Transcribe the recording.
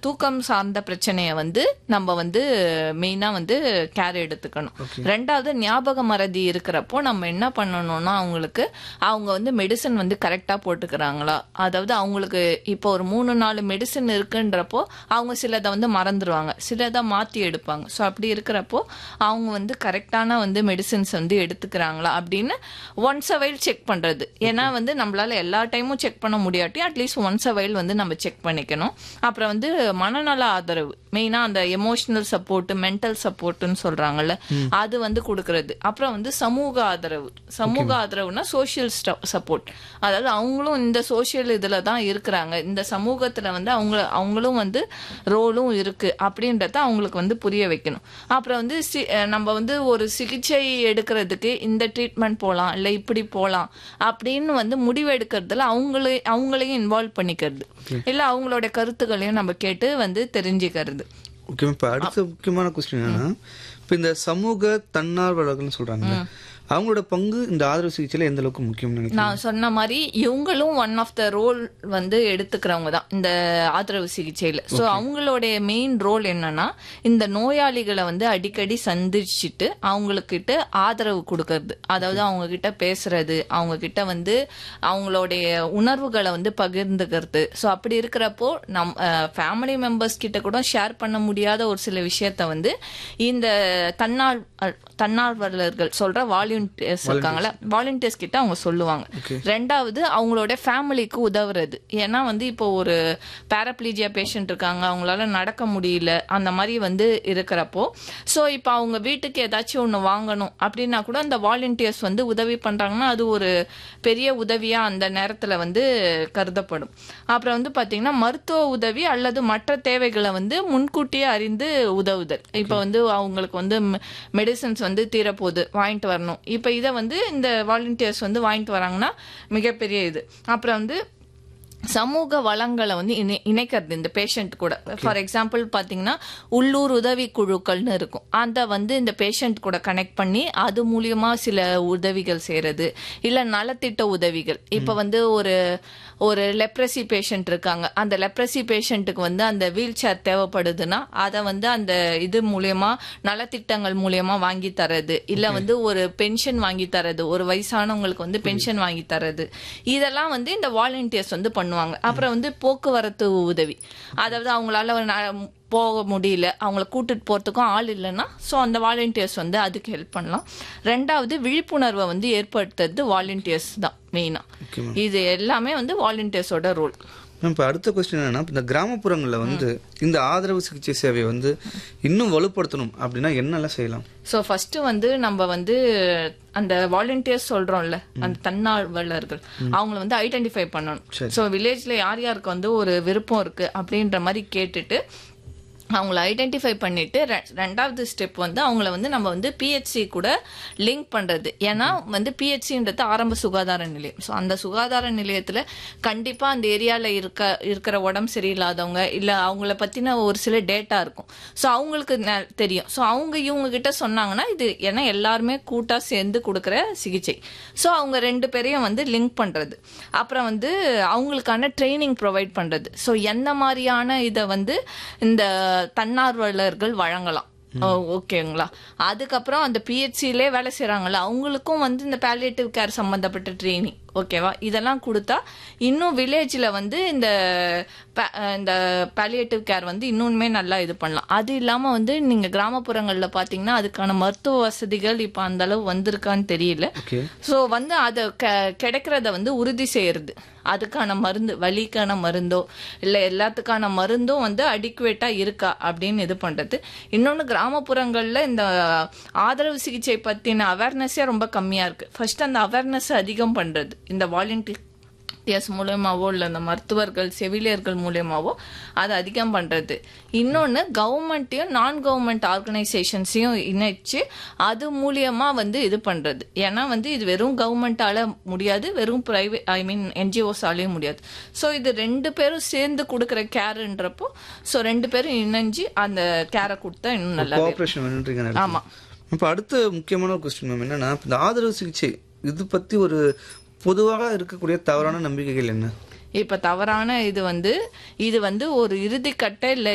தூக்கம் சார்ந்த பிரச்சனையை வந்து நம்ம வந்து மெயினா வந்து கேர் எடுத்துக்கணும் ரெண்டாவது ஞாபக மறதி இருக்கிறப்போ நம்ம என்ன பண்ணணும்னா அவங்களுக்கு அவங்க வந்து மெடிசன் வந்து கரெக்டா போட்டுக்கிறாங்களா அதாவது அவங்களுக்கு இப்போ ஒரு மூணு நாலு மெடிசன் இருக்குன்றப்போ அவங்க சிலதை வந்து மறந்துடுவாங்க சிலதை மாத்தி எடுப்பாங்க ஸோ அப்படி இருக்கிறப்போ அவங்க வந்து கரெக்டான வந்து மெடிசின்ஸ் வந்து எடுத்துக்கிறாங்களா அப்படின்னு ஒன்ஸ் அ வைல் செக் பண்றது ஏன்னா வந்து நம்மளால எல்லா டைமும் செக் பண்ண முடியாட்டி அட்லீஸ்ட் ஒன்ஸ் அ வைல் வந்து நம்ம செக் பண்ணிக்கணும் அப்புறம் வந்து மனநல ஆதரவு மெயினா அந்த எமோஷனல் சப்போர்ட் மென்டல் சப்போர்ட்னு சொல்றாங்கல்ல அது வந்து கொடுக்கறது அப்புறம் வந்து சமூக ஆதரவு சமூக ஆதரவுனா சோஷியல் சப்போர்ட் அதாவது அவங்களும் இந்த சோஷியல் இதுல தான் இருக்கிறாங்க இந்த சமூகத்துல வந்து அவங்க அவங்களும் வந்து ரோலும் இருக்கு அப்படின்றத அவங்களுக்கு வந்து புரிய வைக்கணும் அப்புறம் வந்து சி- அஹ் நம்ம வந்து ஒரு சிகிச்சை எடுக்கிறதுக்கு இந்த ட்ரீட்மெண்ட் போகலாம் இல்லை இப்படி போகலாம் அப்படின்னு வந்து முடிவு எடுக்கிறதுல அவங்களே அவங்களையும் இன்வால்வ் பண்ணிக்கிறது இல்லை அவங்களோட கருத்துக்களையும் நம்ம கேட்டு வந்து தெரிஞ்சுக்கிறது ஓகே இப்போ அடுத்த முக்கியமான கொஸ்டின் என்னன்னா இப்போ இந்த சமூக தன்னார்வலர்கள்னு சொல்றாங்க அவங்களோட பங்கு இந்த ஆதரவு சிகிச்சையில எந்த அளவுக்கு முக்கியம்னு நினைக்கிறீங்க நான் சொன்ன மாதிரி இவங்களும் ஒன் ஆஃப் த ரோல் வந்து எடுத்துக்கிறவங்க தான் இந்த ஆதரவு சிகிச்சையில ஸோ அவங்களுடைய மெயின் ரோல் என்னன்னா இந்த நோயாளிகளை வந்து அடிக்கடி சந்திச்சுட்டு அவங்களுக்கிட்ட ஆதரவு கொடுக்கறது அதாவது அவங்க கிட்ட பேசுறது அவங்க கிட்ட வந்து அவங்களுடைய உணர்வுகளை வந்து பகிர்ந்துக்கிறது ஸோ அப்படி இருக்கிறப்போ நம் ஃபேமிலி மெம்பர்ஸ் கிட்ட கூட ஷேர் பண்ண முடியாத ஒரு சில விஷயத்த வந்து இந்த தன்னார் தன்னார்வலர்கள் சொல்ற வாலண்டியர்ஸ் இருக்காங்கல்ல வாலண்டியர்ஸ் கிட்ட அவங்க சொல்லுவாங்க ரெண்டாவது அவங்களோட ஃபேமிலிக்கு உதவுறது ஏன்னா வந்து இப்போ ஒரு பேரப்ளீஜியா பேஷண்ட் இருக்காங்க அவங்களால நடக்க முடியல அந்த மாதிரி வந்து இருக்கிறப்போ ஸோ இப்போ அவங்க வீட்டுக்கு ஏதாச்சும் ஒன்று வாங்கணும் அப்படின்னா கூட அந்த வாலண்டியர்ஸ் வந்து உதவி பண்றாங்கன்னா அது ஒரு பெரிய உதவியா அந்த நேரத்துல வந்து கருதப்படும் அப்புறம் வந்து பாத்தீங்கன்னா மருத்துவ உதவி அல்லது மற்ற தேவைகளை வந்து முன்கூட்டியே அறிந்து உதவுதல் இப்போ வந்து அவங்களுக்கு வந்து மெடிசன்ஸ் வந்து தீரப்போகுது வாங்கிட்டு வரணும் இப்போ இதை வந்து இந்த வாலண்டியர்ஸ் வந்து வாங்கிட்டு வராங்கன்னா மிகப்பெரிய இது அப்புறம் வந்து சமூக வளங்களை வந்து இணை- இணைக்கிறது இந்த பேஷண்ட் கூட ஃபார் எக்ஸாம்பிள் பாத்தீங்கன்னா உள்ளூர் உதவி குழுக்கள்னு இருக்கும் அந்த வந்து இந்த பேஷண்ட் கூட கனெக்ட் பண்ணி அது மூலியமா சில உதவிகள் செய்யறது இல்ல நலத்திட்ட உதவிகள் இப்ப வந்து ஒரு ஒரு லெப்ரசி பேஷண்ட் இருக்காங்க அந்த லெப்ரசி பேஷண்ட்டுக்கு வந்து அந்த வீல் சேர் தேவைப்படுதுன்னா அதை வந்து அந்த இது மூலியமா நலத்திட்டங்கள் மூலியமா வாங்கி தரது இல்ல வந்து ஒரு பென்ஷன் வாங்கி தரது ஒரு வயசானவங்களுக்கு வந்து பென்ஷன் வாங்கி தரது இதெல்லாம் வந்து இந்த வாலண்டியர்ஸ் வந்து பண்ணுவாங்க அப்புறம் வந்து போக்குவரத்து உதவி அதாவது அவங்களால ஒரு ந- போக முடியல அவங்கள கூட்டிட்டு போறதுக்கும் ஆள் இல்லைன்னா ஸோ அந்த வாலண்டியர்ஸ் வந்து அதுக்கு ஹெல்ப் பண்ணலாம் ரெண்டாவது விழிப்புணர்வை வந்து ஏற்படுத்துறது வாலண்டியர்ஸ் தான் மெயினா இது எல்லாமே வந்து வாலண்டியர்ஸோட ரோல் இப்போ அடுத்த கொஸ்டின் என்னன்னா இப்ப இந்த கிராமப்புறங்கள்ல வந்து இந்த ஆதரவு சிகிச்சை சேவையை வந்து இன்னும் வலுப்படுத்தணும் அப்படின்னா என்னெல்லாம் செய்யலாம் ஸோ ஃபர்ஸ்ட் வந்து நம்ம வந்து அந்த வாலண்டியர்ஸ் சொல்றோம்ல அந்த தன்னார்வலர்கள் அவங்கள வந்து ஐடென்டிஃபை பண்ணணும் ஸோ வில்லேஜ்ல யார் யாருக்கு வந்து ஒரு விருப்பம் இருக்கு அப்படின்ற மாதிரி கேட்டுட்டு அவங்கள ஐடென்டிஃபை பண்ணிட்டு ரெ- ரெண்டாவது ஸ்டெப் வந்து அவங்கள வந்து நம்ம வந்து பிஹெச்சி கூட லிங்க் பண்றது ஏன்னா வந்து பிஹெச்சின்றது ஆரம்ப சுகாதார நிலையம் ஸோ அந்த சுகாதார நிலையத்துல கண்டிப்பா அந்த ஏரியால இருக்க இருக்கிற உடம்பு சரியில்லாதவங்க இல்ல அவங்கள பத்தின ஒரு சில டேட்டா இருக்கும் ஸோ அவங்களுக்கு ந- தெரியும் ஸோ அவங்க இவங்க கிட்ட சொன்னாங்கன்னா இது ஏன்னா எல்லாருமே கூட்டா சேர்ந்து கொடுக்குற சிகிச்சை ஸோ அவங்க ரெண்டு பேரையும் வந்து லிங்க் பண்றது அப்புறம் வந்து அவங்களுக்கான ட்ரைனிங் ப்ரொவைட் பண்றது ஸோ எந்த மாதிரியான இதை வந்து இந்த தன்னார்வலர்கள் வழங்கலாம் ஓ, ஓகேங்களா அதுக்கப்புறம் அந்த பிஹெச்சிலே வேலை செய்றாங்கல்ல அவங்களுக்கும் வந்து இந்த பேலியேட்டிவ் கேர் சம்பந்தப்பட்ட ட்ரைனிங் ஓகேவா இதெல்லாம் கொடுத்தா இன்னும் வில்லேஜில் வந்து இந்த pa- இந்த பேலியேட்டிவ் கேர் வந்து இன்னுமே நல்லா இது பண்ணலாம் அது இல்லாமல் வந்து நீங்கள் கிராமப்புறங்களில் பார்த்தீங்கன்னா அதுக்கான மருத்துவ வசதிகள் இப்போ அந்த அளவு வந்திருக்கான்னு தெரியல ஓகே ஸோ வந்து அதை க- கிடைக்கிறத வந்து உறுதி செய்யறது அதுக்கான மருந்து வலிக்கான மருந்தோ இல்லை எல்லாத்துக்கான மருந்தும் வந்து அடிக்குவேட்டாக இருக்கா அப்படின்னு இது பண்ணுறது இன்னொன்று கிராமப்புறங்களில் இந்த ஆதரவு சிகிச்சை பற்றின அவேர்னஸே ரொம்ப கம்மியாக இருக்குது ஃபர்ஸ்ட் அந்த அவேர்னஸ் அதிகம் பண்ணுறது இந்த வாலண்டியர்ஸ் மூலயமாவோ இல்லை இந்த மருத்துவர்கள் செவிலியர்கள் மூலயமாவோ அதை அதிகம் பண்ணுறது இன்னொன்று கவர்மெண்ட்டையும் நான் கவர்மெண்ட் ஆர்கனைசேஷன்ஸையும் இணைச்சு அது மூலியமா வந்து இது பண்றது ஏன்னா வந்து இது வெறும் கவர்மெண்டால முடியாது வெறும் பிரைவேட் ஐ மீன் என்ஜிஓஸாலையும் முடியாது ஸோ இது ரெண்டு பேரும் சேர்ந்து கொடுக்குற கேருன்றப்போ ஸோ ரெண்டு பேரும் இணைஞ்சு அந்த கேரை கொடுத்தா இன்னும் நல்லா கோஆபரேஷன் வேணுன்றீங்க ஆமா. இப்போ அடுத்த முக்கியமான கொஸ்டின் மேம் என்னன்னா இப்ப இந்த ஆதரவு சிகிச்சை இது பத்தி ஒரு பொதுவாக இருக்கக்கூடிய தவறான நம்பிக்கைகள் என்ன இப்ப தவறான இது வந்து இது வந்து ஒரு இறுதிக்கட்ட இல்ல